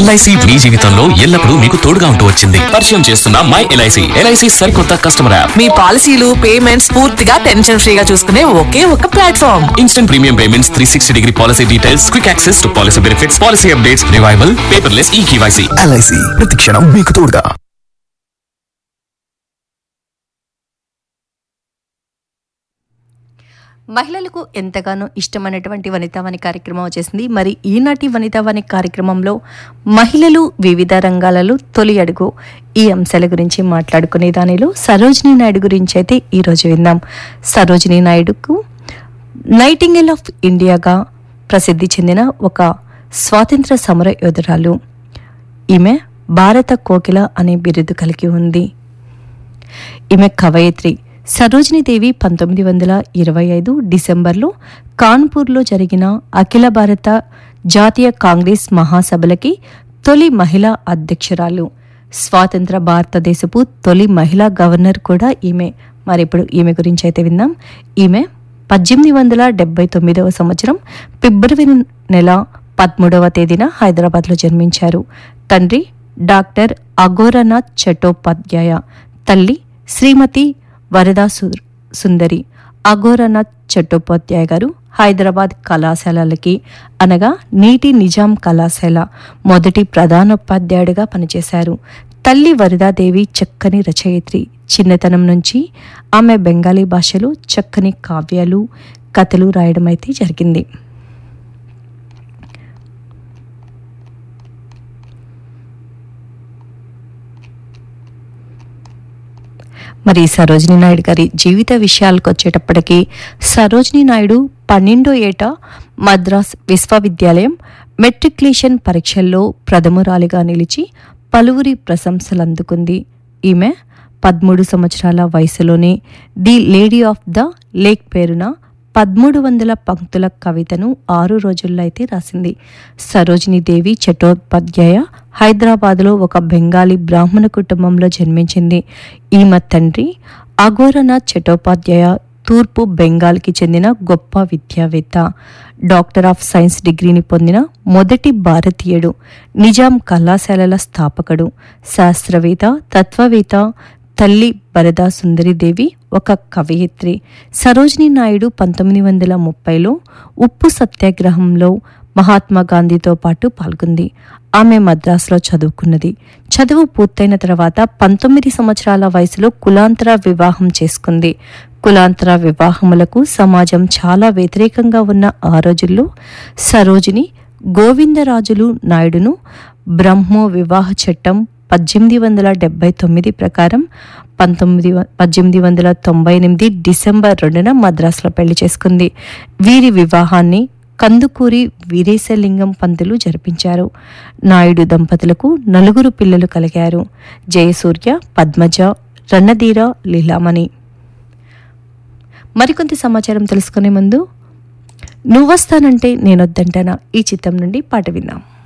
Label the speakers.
Speaker 1: LIC మీ జీవితంలో ఎల్లప్పుడూ మీకు తోడుగా ఉంటూ వచ్చింది పరిచయం చేస్తున్న మై ఎల్ఐసి ఎల్ఐసి సరికొత్త కస్టమర్ యాప్
Speaker 2: మీ పాలసీలు పేమెంట్స్ పూర్తిగా టెన్షన్ ఫ్రీగా చూసుకునే ఒకే ఒక platform
Speaker 1: instant premium payments three sixty degree policy details quick access to policy benefits policy updates revival paperless e KYC
Speaker 3: LIC ప్రతిక్షణం మీకు తోడుగా
Speaker 4: మహిళలకు ఎంతగానో ఇష్టమైనటువంటి వనితావాణి కార్యక్రమం వచ్చేసింది మరి ఈనాటి వనితావాణి కార్యక్రమంలో మహిళలు వివిధ రంగాలలో తొలి అడుగు ఈ అంశాల గురించి మాట్లాడుకునే దానిలో సరోజినీ నాయుడు గురించి అయితే ఈరోజు విందాం సరోజినీ నాయుడుకు నైటింగేల్ ఆఫ్ ఇండియాగా ప్రసిద్ధి చెందిన ఒక స్వాతంత్ర సమర యోధురాలు ఈమె భారత కోకిల అనే బిరుదు కలిగి ఉంది ఈమె కవయిత్రి సరోజినీదేవి పంతొమ్మిది వందల ఇరవై ఐదు డిసెంబర్లో కాన్పూర్లో జరిగిన అఖిల భారత జాతీయ కాంగ్రెస్ మహాసభలకి తొలి మహిళా అధ్యక్షురాలు స్వాతంత్ర భారతదేశపు తొలి మహిళా గవర్నర్ కూడా ఈమె మరి ఇప్పుడు ఈమె గురించి అయితే విందాం ఈమె పద్దెనిమిది వందల డెబ్బై తొమ్మిదవ సంవత్సరం ఫిబ్రవరి నెల పదమూడవ తేదీన హైదరాబాద్లో జన్మించారు తండ్రి డాక్టర్ అఘోరనాథ్ చట్టోపాధ్యాయ తల్లి శ్రీమతి వరదా సు- సుందరి అఘోరనాథ్ చట్టోపాధ్యాయ గారు హైదరాబాద్ కళాశాలలకి అనగా నీటి నిజాం కళాశాల మొదటి ప్రధానోపాధ్యాయుడిగా పనిచేశారు తల్లి వరదాదేవి చక్కని రచయిత్రి చిన్నతనం నుంచి ఆమె బెంగాలీ భాషలో చక్కని కావ్యాలు కథలు రాయడం అయితే జరిగింది మరి సరోజినీ నాయుడు గారి జీవిత విషయాలకు వచ్చేటప్పటికి సరోజినీ నాయుడు పన్నెండో ఏట మద్రాస్ విశ్వవిద్యాలయం మెట్రికులేషన్ పరీక్షల్లో ప్రథమురాలిగా నిలిచి పలువురి ప్రశంసలు అందుకుంది ఈమె పదమూడు సంవత్సరాల వయసులోనే the lady of the lake పేరున పదమూడు వందల పంక్తుల కవితను ఆరు రోజుల్లో అయితే రాసింది సరోజినీ దేవి చట్టోపాధ్యాయ హైదరాబాద్లో ఒక బెంగాలీ బ్రాహ్మణ కుటుంబంలో జన్మించింది ఈమె తండ్రి అఘోరనాథ్ చట్టోపాధ్యాయ తూర్పు బెంగాల్కి చెందిన గొప్ప విద్యావేత్త డాక్టర్ ఆఫ్ సైన్స్ డిగ్రీని పొందిన మొదటి భారతీయుడు నిజాం కళాశాలల స్థాపకుడు శాస్త్రవేత్త తత్వవేత్త తల్లి వరదా సుందరిదేవి ఒక కవయిత్రి సరోజినీ నాయుడు పంతొమ్మిది వందల ముప్పైలో ఉప్పు సత్యాగ్రహంలో మహాత్మా గాంధీతో పాటు పాల్గొంది ఆమె మద్రాసులో చదువుకున్నది చదువు పూర్తయిన తర్వాత పంతొమ్మిది సంవత్సరాల వయసులో కులాంతర వివాహం చేసుకుంది కులాంతర వివాహములకు సమాజం చాలా వ్యతిరేకంగా ఉన్న ఆ రోజుల్లో సరోజిని గోవిందరాజులు నాయుడును బ్రహ్మో వివాహ చట్టం పద్దెనిమిది వందల డెబ్బై తొమ్మిది ప్రకారం పంతొమ్మిది వ- పద్దెనిమిది వందల తొంభై ఎనిమిది డిసెంబర్ రెండున మద్రాసులో పెళ్లి చేసుకుంది వీరి వివాహాన్ని కందుకూరి వీరేశలింగం పంతులు జరిపించారు నాయుడు దంపతులకు నలుగురు పిల్లలు కలిగారు జయసూర్య పద్మజ రన్నధీర లీలామణి మరికొంత సమాచారం తెలుసుకునే ముందు నువ్వొస్తానంటే నేనొద్దంటానా ఈ చిత్రం నుండి పాట విందాం